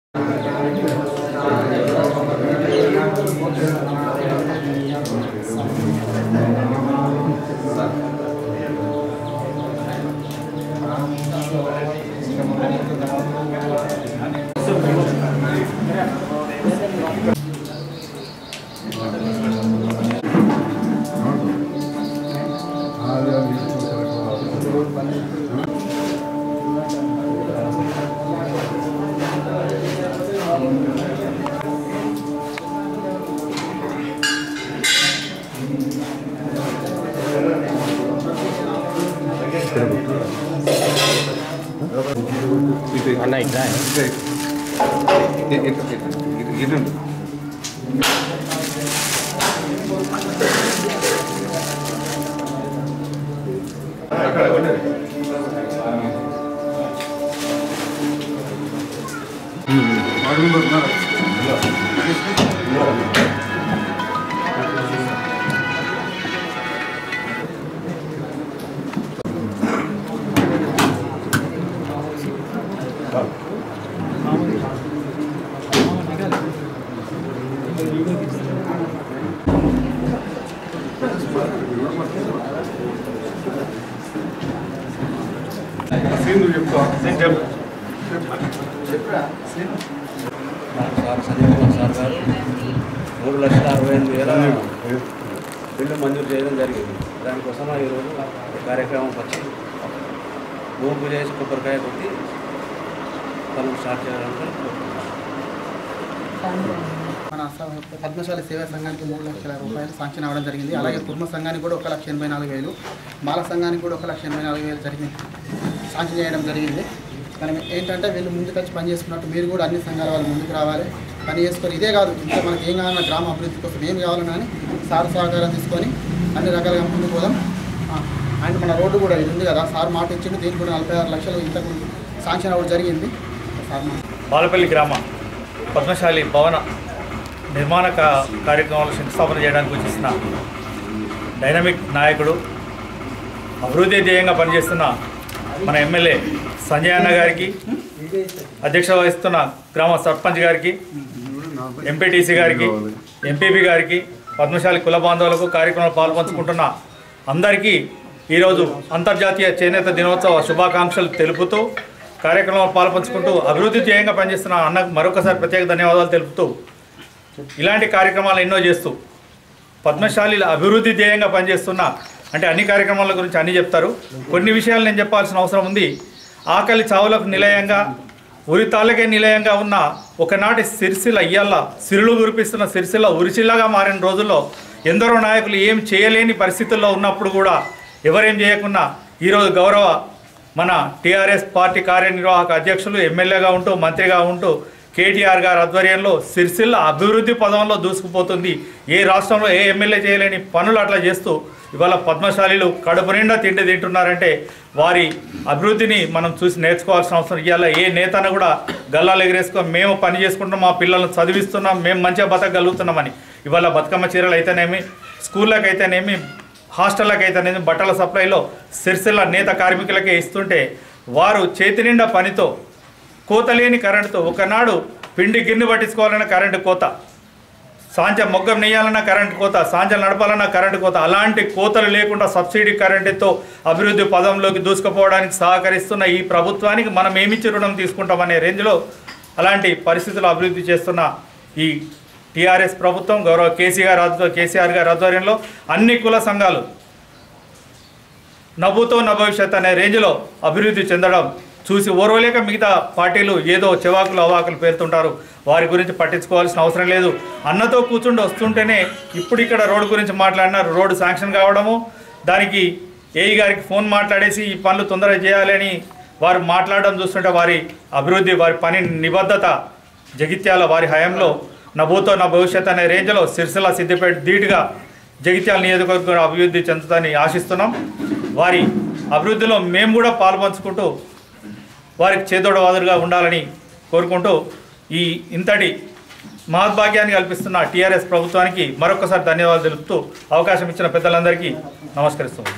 అన్న ఇట్లా sir Sanjay Kumar sir గారు మూడు లక్షల అరవై ఎనిమిది వేల బిల్లు మంజూరు చేయడం జరిగింది దానికోసం ఈరోజు ఈ కార్యక్రమం వచ్చి భూమి పూజ చేసి కొబ్బరికాయ కొట్టి పనులు స్టార్ట్ చేయడానికి కోరుతున్నాను. మన స- పద్మశాలి సేవా సంఘానికి మూడు లక్షల రూపాయలు శాంక్షన్ అవ్వడం జరిగింది అలాగే కుటుంబ సంఘానికి కూడా ఒక లక్ష ఎనభై నాలుగు వేలు మాల సంఘానికి కూడా ఒక లక్ష ఎనభై నాలుగు వేలు జరిగింది శాంక్షన్ చేయడం జరిగింది మనం ఏంటంటే వీళ్ళు ముందుకు వచ్చి పని చేసుకున్నట్టు మీరు కూడా అన్ని సంఘాల వాళ్ళు ముందుకు రావాలి పని చేసుకొని ఇదే కాదు ఇంకా మనకి ఏం కావాలన్నా గ్రామ అభివృద్ధి కోసం ఏం కావాలన్నా అని సార్ సహకారం తీసుకొని అన్ని రకాలుగా ముందుకు పోదాం ఆ, అండ్ మన రోడ్డు కూడా ఇది ఉంది కదా సార్ మాట ఇచ్చిండు దీనికి కూడా నలభై ఆరు లక్షలు ఇంతకు శాంక్షన్ అవ్వడం జరిగింది సార్ మాట బాలపల్లి గ్రామ పద్మశాలి భవన నిర్మాణ కా- కార్యక్రమాలు శంకుస్థాపన చేయడానికి వచ్చేసిన డైనమిక్ నాయకుడు అభివృద్ధి ధ్యేయంగా పనిచేస్తున్న మన ఎమ్మెల్యే సంజయ్ అన్న గారికి అధ్యక్షత వహిస్తున్న గ్రామ సర్పంచ్ గారికి ఎంపీటీసీ గారికి ఎంపీపీ గారికి పద్మశాలి కుల బాంధవులకు కార్యక్రమంలో పాల్పంచుకుంటున్న అందరికీ ఈరోజు అంతర్జాతీయ చేనేత దినోత్సవ శుభాకాంక్షలు తెలుపుతూ కార్యక్రమంలో పాల్పంచుకుంటూ అభివృద్ధి ధ్యేయంగా పనిచేస్తున్న అన్నకు మరొకసారి ప్రత్యేక ధన్యవాదాలు తెలుపుతూ ఇలాంటి కార్యక్రమాలు ఎన్నో చేస్తూ పద్మశాలిల అభివృద్ధి ధ్యేయంగా పనిచేస్తున్న అంటే అన్ని కార్యక్రమాల గురించి అన్ని చెప్తారు కొన్ని విషయాలు నేను చెప్పాల్సిన అవసరం ఉంది ఆకలి చావులకు నిలయంగా ఉరి తాళ్ళకే నిలయంగా ఉన్న ఒకనాటి సిరిసిల్ల ఇయ్యాల సిరులు కురిపిస్తున్న సిరిసిల్ల ఉరిసిల్లగా మారిన రోజుల్లో ఎందరో నాయకులు ఏం చేయలేని పరిస్థితుల్లో ఉన్నప్పుడు కూడా ఎవరేం చేయకున్నా ఈరోజు గౌరవ మన టీఆర్ఎస్ పార్టీ కార్యనిర్వాహక అధ్యక్షులు ఎమ్మెల్యేగా ఉంటూ మంత్రిగా ఉంటూ కేటీఆర్ గారి ఆధ్వర్యంలో సిరిసిల్ల అభివృద్ధి పదంలో దూసుకుపోతుంది ఏ రాష్ట్రంలో ఏ ఎమ్మెల్యే చేయలేని పనులు అట్లా చేస్తూ ఇవాళ పద్మశాలీలు కడుపు నిండా తిండి తింటున్నారంటే వారి అభివృద్ధిని మనం చూసి నేర్చుకోవాల్సిన అవసరం ఇవాళ ఏ నేతను కూడా గల్లాలు ఎగరేసుకొని మేము పని చేసుకుంటున్నాం మా పిల్లల్ని చదివిస్తున్నాం మేము మంచిగా బతకగలుగుతున్నామని ఇవాళ బతుకమ్మ చీరలు అయితేనేమి స్కూళ్ళకి అయితేనేమి హాస్టళ్ళకి అయితేనేమి బట్టల సప్లైలో సిరిసిల్ల నేత కార్మికులకే ఇస్తుంటే వారు చేతి నిండా పనితో కోత లేని కరెంటుతో ఒకనాడు పిండి గిన్నె పట్టించుకోవాలన్న కరెంటు కోత సాంజ మొగ్గం నెయ్యాలన్న కరెంటు కోత సాంజలు నడపాలన్న కరెంటు కోత అలాంటి కోతలు లేకుండా సబ్సిడీ కరెంటుతో అభివృద్ధి పదంలోకి దూసుకుపోవడానికి సహకరిస్తున్న ఈ ప్రభుత్వానికి మనం ఏమిచ్చి రుణం తీసుకుంటామనే రేంజ్లో అలాంటి పరిస్థితులు అభివృద్ధి చేస్తున్న ఈ టీఆర్ఎస్ ప్రభుత్వం గౌరవ కేసీఆర్ ఆధ్వ కేసీఆర్ గారి ఆధ్వర్యంలో అన్ని కుల సంఘాలు నవ్వుతో నభవిష్యత్ అనే రేంజ్లో అభివృద్ధి చెందడం చూసి ఓర్వలేక మిగతా పార్టీలు ఏదో చెవాకులు అవాకులు పేరుతుంటారు వారి గురించి పట్టించుకోవాల్సిన అవసరం లేదు అన్నతో కూర్చుండి వస్తుంటేనే ఇప్పుడు ఇక్కడ రోడ్డు గురించి మాట్లాడినారు రోడ్డు శాంక్షన్ కావడము దానికి ఏఈ గారికి ఫోన్ మాట్లాడేసి ఈ పనులు తొందరగా చేయాలని వారు మాట్లాడడం చూస్తుంటే వారి అభివృద్ధి వారి పని నిబద్ధత జగిత్యాల వారి హయాంలో నభూతో నా భవిష్యత్ అనే రేంజ్లో సిరిసిల్ల సిద్దిపేట ధీటుగా జగిత్యాల నియోజకవర్గం అభివృద్ధి చెందుతుందని ఆశిస్తున్నాం వారి అభివృద్ధిలో మేము కూడా పాల్పంచుకుంటూ వారికి చేదోడవాదులుగా ఉండాలని కోరుకుంటూ ఈ ఇంతటి మహద్భాగ్యాన్ని కల్పిస్తున్న టీఆర్ఎస్ ప్రభుత్వానికి మరొకసారి ధన్యవాదాలు తెలుపుతూ అవకాశం ఇచ్చిన పెద్దలందరికీ నమస్కరిస్తున్నాను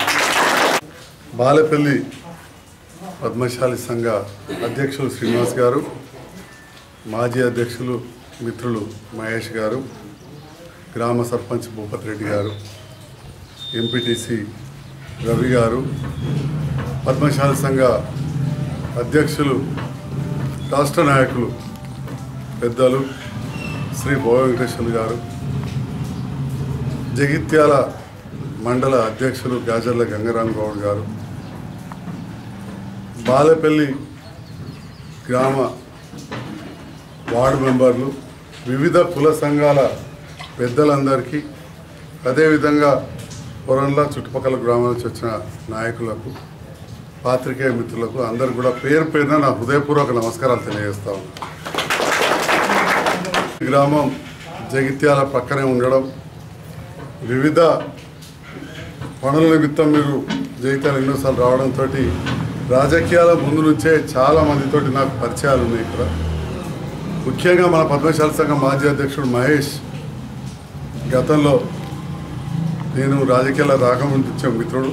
బాలపల్లి పద్మశాలి సంఘ అధ్యక్షులు శ్రీనివాస్ గారు మాజీ అధ్యక్షులు మిత్రులు మహేష్ గారు గ్రామ సర్పంచ్ భూపత్ రెడ్డి గారు ఎంపీటీసీ రవి గారు పద్మశాలి సంఘ అధ్యక్షులు రాష్ట్ర నాయకులు పెద్దలు శ్రీ భోగ వెంకటేశ్వర్లు గారు జగిత్యాల మండల అధ్యక్షులు గాజర్ల గంగారాం గౌడ్ గారు బాలపల్లి గ్రామ వార్డు మెంబర్లు వివిధ కుల సంఘాల పెద్దలందరికీ అదేవిధంగా పొరంలో చుట్టుపక్కల గ్రామాల నుంచి వచ్చిన నాయకులకు పాత్రికేయ మిత్రులకు అందరు కూడా పేరు పేరున నా హృదయపూర్వక నమస్కారాలు తెలియజేస్తా ఉన్నాను ఈ గ్రామం జగిత్యాల పక్కనే ఉండడం వివిధ పనుల నిమిత్తం మీరు జగిత్యాల ఎన్నోసార్లు రావడంతో రాజకీయాల ముందు నుంచే చాలా మందితోటి నాకు పరిచయాలు ఉన్నాయి ఇక్కడ ముఖ్యంగా మన పద్మశాల సంఘం మాజీ అధ్యక్షుడు మహేష్ గతంలో నేను రాజకీయాల రాకముందు ఇచ్చే మిత్రుడు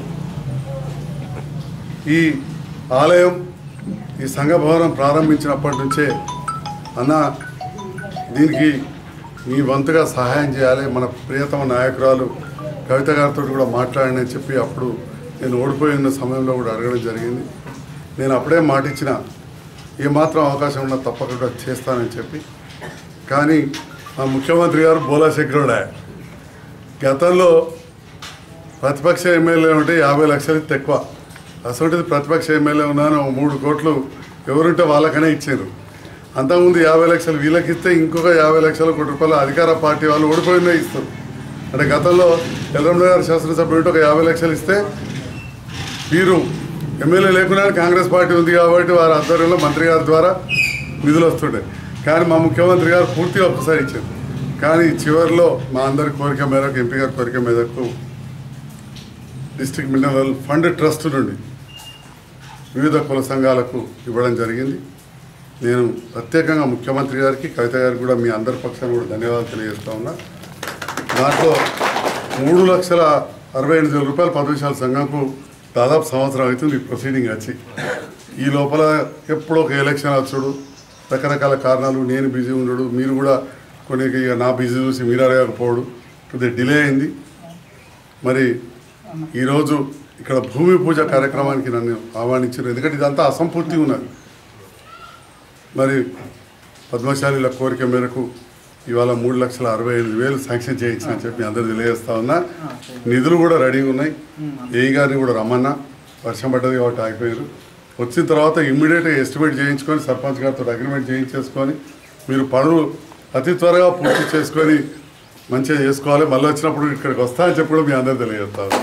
ఈ ఆలయం ఈ సంఘ భవనం ప్రారంభించినప్పటి నుంచే అన్న దీనికి మీ వంతుగా సహాయం చేయాలి మన ప్రియతమ నాయకురాలు కవిత గారితో కూడా మాట్లాడని చెప్పి అప్పుడు నేను ఓడిపోయిన సమయంలో కూడా అడగడం జరిగింది నేను అప్పుడే మాట ఇచ్చిన ఏమాత్రం అవకాశం ఉన్నా తప్పకుండా చేస్తానని చెప్పి కానీ మా ముఖ్యమంత్రి గారు బోలా శంకరుడా గతంలో ప్రతిపక్ష ఎమ్మెల్యే ఉంటే యాభై లక్షలు ఇస్తే ఎక్కువ అసలు ప్రతిపక్ష ఎమ్మెల్యే ఉన్నాను ఓ మూడు కోట్లు ఎవరుంటే వాళ్ళకనే ఇచ్చారు అంతకుముందు యాభై లక్షలు వీళ్ళకి ఇస్తే ఇంకొక యాభై లక్షల కోటి రూపాయలు అధికార పార్టీ వాళ్ళు ఓడిపోయినా ఇస్తారు అంటే గతంలో ఎల్లంలో గారు శాసనసభ్యులు ఉంటే ఒక యాభై లక్షలు ఇస్తే వీరు ఎమ్మెల్యే లేకుండా కాంగ్రెస్ పార్టీ ఉంది కాబట్టి వారి ఆధ్వర్యంలో మంత్రి గారి ద్వారా నిధులు వస్తుండే కానీ మా ముఖ్యమంత్రి గారు పూర్తిగా ఒక్కసారి ఇచ్చారు కానీ చివరిలో మా అందరి కోరిక మేరకు ఎంపీ గారి కోరిక మేరకు డిస్ట్రిక్ట్ మినరల్ ఫండ్ ట్రస్ట్ నుండి వివిధ కుల సంఘాలకు ఇవ్వడం జరిగింది నేను ప్రత్యేకంగా ముఖ్యమంత్రి గారికి కవిత గారికి కూడా మీ అందరి పక్షాన్ని కూడా ధన్యవాదాలు తెలియజేస్తా ఉన్నా దాంట్లో మూడు లక్షల అరవై ఎనిమిది వేల రూపాయలు పదవిశాల సంఘంకు దాదాపు సంవత్సరం అవుతుంది ఈ ప్రొసీడింగ్ వచ్చి ఈ లోపల ఎప్పుడో ఒక ఎలక్షన్ వచ్చుడు రకరకాల కారణాలు నేను బిజీ ఉండడు మీరు కూడా కొన్ని ఇక నా బిజీ చూసి మీరు అడగకపోవడు కొద్దిగా డిలే అయింది మరి ఈరోజు ఇక్కడ భూమి పూజ కార్యక్రమానికి నన్ను ఆహ్వానించారు ఎందుకంటే ఇదంతా అసంపూర్తి ఉన్నది మరి పద్మశాలిల కోరిక మేరకు ఇవాళ మూడు లక్షల అరవై ఐదు వేలు శాంక్షన్ చేయించిన అని చెప్పి అందరూ తెలియజేస్తా ఉన్నా నిధులు కూడా రెడీగా ఉన్నాయి ఏ గారిని కూడా రమ్మన్నా వర్షం పడ్డది కాబట్టి ఆగిపోయారు వచ్చిన తర్వాత ఇమ్మీడియట్గా ఎస్టిమేట్ చేయించుకొని సర్పంచ్ గారితో అగ్రిమెంట్ చేయించేసుకొని మీరు పనులు అతి త్వరగా పూర్తి చేసుకొని మంచిగా చేసుకోవాలి మళ్ళీ వచ్చినప్పుడు ఇక్కడికి వస్తా అని చెప్పి కూడా మీ అందరూ తెలియజేస్తా ఉన్నా.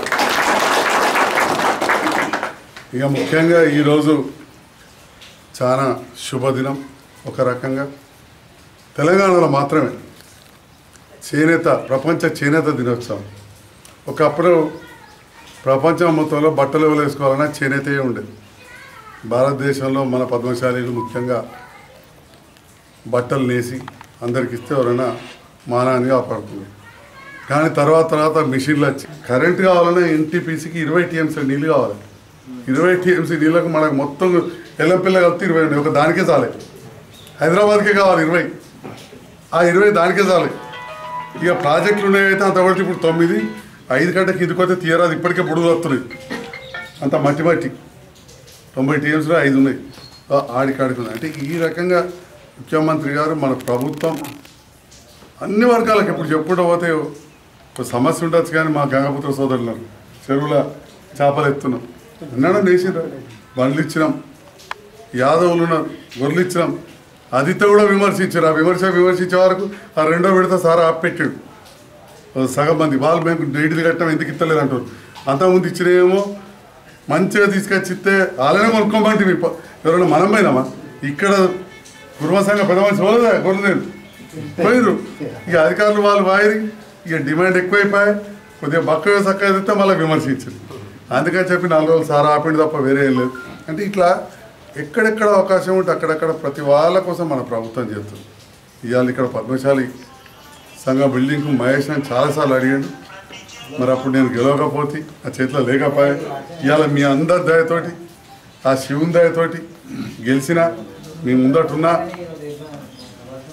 ఇక ముఖ్యంగా ఈరోజు చాలా శుభదినం ఒక రకంగా తెలంగాణలో మాత్రమే చేనేత ప్రపంచ చేనేత దినోత్సవం ఒకప్పుడు ప్రపంచం మొత్తంలో బట్టలు ఎవరు వేసుకోవాలన్నా చేనేతే ఉండేది భారతదేశంలో మన పద్మశాలీలు ముఖ్యంగా బట్టలు నేసి అందరికి ఇస్తే ఎవరైనా మానాన్ని కాపాడుతుంది కానీ తర్వాత తర్వాత మిషన్లు వచ్చి కరెంట్ కావాలన్నా ఎన్టీపీసీకి ఇరవై టీఎంసీ నీళ్ళు కావాలి ఇరవై టీఎంసీ నీళ్ళకు మనకు మొత్తం ఎల్లంపిల్ల కలిపి ఇరవై ఉన్నాయి ఒక దానికే చాలే హైదరాబాద్కే కావాలి ఇరవై ఆ ఇరవై దానికే చాలు ఇక ప్రాజెక్టులు ఉన్నాయైతే అంతవరకు ఇప్పుడు తొమ్మిది ఐదు గంట కిందికి వస్తే తీయరాదు ఇప్పటికే బుడుగు వస్తున్నాయి అంత మట్టి మట్టి తొంభై టీఎంసీలో ఐదు ఉన్నాయి ఆ, ఆడికాడికి ఉన్నాయి అంటే ఈ రకంగా ముఖ్యమంత్రి గారు మన ప్రభుత్వం అన్ని వర్గాలకు ఇప్పుడు చెప్పుకుంటూ పోతే ఒక సమస్య ఉండొచ్చు కానీ మా గంగపుత్ర సోదరులు చెరువుల చేపలు ఎత్తున్నాం అన్నాడు నేసిరా బండ్లు ఇచ్చినాం యాదవులు ఉన్నారు గొర్రెలు ఇచ్చినాం అదితో కూడా విమర్శించారు ఆ విమర్శ విమర్శించే వరకు ఆ రెండో విడత సారా ఆపెట్టాడు ఓ సగం మంది వాళ్ళు మేము డైట్లు కట్టడం ఎందుకు ఇస్తలేదు అంటారు అంతకుముందు ఇచ్చినేమో మంచిగా తీసుకొచ్చి ఇస్తే వాళ్ళనే కొనుక్కోమంటే మీ ప- ఎవరైనా మనం పోయినామా ఇక్కడ కుటుంబ సంఘ పెద్ద మనిషి పోలేదా కొనలేదు పోయిరు ఇక అధికారులు వాళ్ళు వాయిరి ఇక డిమాండ్ ఎక్కువైపోయి కొద్దిగా బక్క చక్కగా ఇస్తే మళ్ళీ విమర్శించారు అందుకని చెప్పి నాలుగు రోజులు సారా ఆపిండి తప్ప వేరే ఏం లేదు అంటే ఇట్లా ఎక్కడెక్కడ అవకాశం ఉంటే అక్కడక్కడ ప్రతి వాళ్ళ కోసం మన ప్రభుత్వం చేస్తుంది ఇవాళ ఇక్కడ పద్మశాలి సంఘ బిల్డింగ్కు మహేష్ అని చాలాసార్లు అడిగాడు మరి అప్పుడు నేను గెలవకపోతే ఆ చేతిలో లేకపోయా ఇవాళ మీ అందరి దయతోటి ఆ శివుని దయతోటి గెలిచిన మీ ముందటున్నా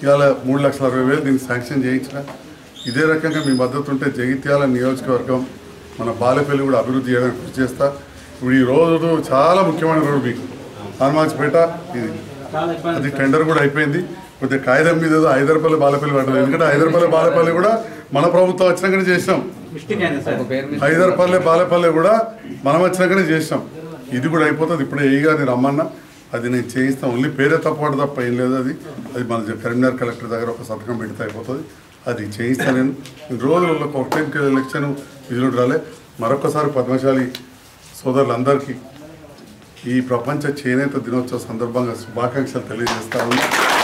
ఇవాళ మూడు లక్షల అరవై వేలు దీన్ని శాంక్షన్ చేయించిన ఇదే రకంగా మీ మద్దతు ఉంటే జగిత్యాల నియోజకవర్గం మన బాలపల్లి కూడా అభివృద్ధి చేయడానికి కృషి చేస్తా ఇప్పుడు ఈ రోజు చాలా ముఖ్యమైన రోడ్డు మీకు హనుమాన్స్పేట ఇది అది టెండర్ కూడా అయిపోయింది కొద్దిగా కాగితం మీద ఏదో హైదరాబాద్ బాలపల్లి పడ్డది ఎందుకంటే హైదరాబాద్ బాలపల్లి కూడా మన ప్రభుత్వం వచ్చినాకనే చేసినాం హైదరాబాద్ బాలపల్లి కూడా మనం వచ్చినాకనే చేసినాం ఇది కూడా అయిపోతుంది ఇప్పుడు ఏ గారిని రమ్మన్నా అది నేను చేయిస్తాను ఓన్లీ పేరే తప్పవాడు తప్ప ఏం లేదు అది అది మన కరీంనగర్ కలెక్టర్ దగ్గర ఒక సంతకం పెడితే అయిపోతుంది అది చేయిస్తాను నేను ఈ రోజులలో ఒక టైంకి ఎలక్షన్ విధులు రాలే మరొకసారి పద్మశాలి సోదరులందరికీ ఈ ప్రపంచ చేనేత దినోత్సవ సందర్భంగా శుభాకాంక్షలు తెలియజేస్తాను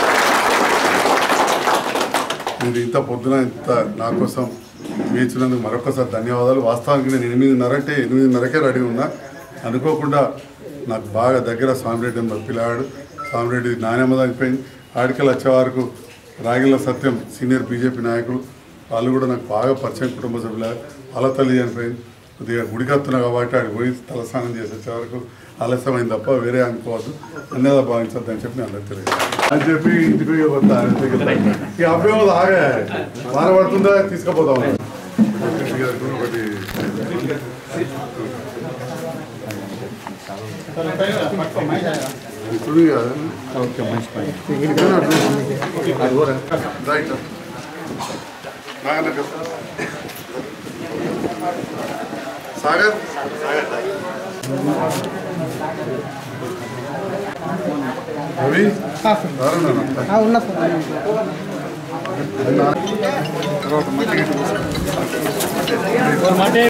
మీరు ఇంత పొద్దున ఇంత నా కోసం వేచినందుకు మరొకసారి ధన్యవాదాలు వాస్తవానికి నేను ఎనిమిదిన్నర అంటే ఎనిమిదిన్నరకే రెడీ ఉన్నా అనుకోకుండా నాకు బాగా దగ్గర స్వామిరెడ్డి అని పిల్లాడు స్వామిరెడ్డి నాణ్యమ తగ్గిపోయింది ఆడికల్ వచ్చే వరకు రాగిల సత్యం సీనియర్ బీజేపీ నాయకులు వాళ్ళు కూడా నాకు బాగా పరిచయం కుటుంబ సభ్యులు వాళ్ళ తల్లి చనిపోయింది కొద్దిగా గుడికత్తున్నా కాబట్టి ఆడికి పోయి తలస్నానం చేసి వచ్చే వరకు ఆలస్యమైంది తప్ప వేరే అనుకోవద్దు అన్నదా భావించద్దు అని చెప్పి నేను అందరికి తెలియదు అని చెప్పి ఇంటికి పోయి వద్దా అని చెప్పి ఈ అభ్యం ఆగా వాన పడుతుందా తీసుకుపోతాం ఒకటి ఇప్పుడు కాదు రైట్ నాగనగర్ సాగర్ రవి రారన్నా ఉన్నా సార్ తర్వాత మంచిగా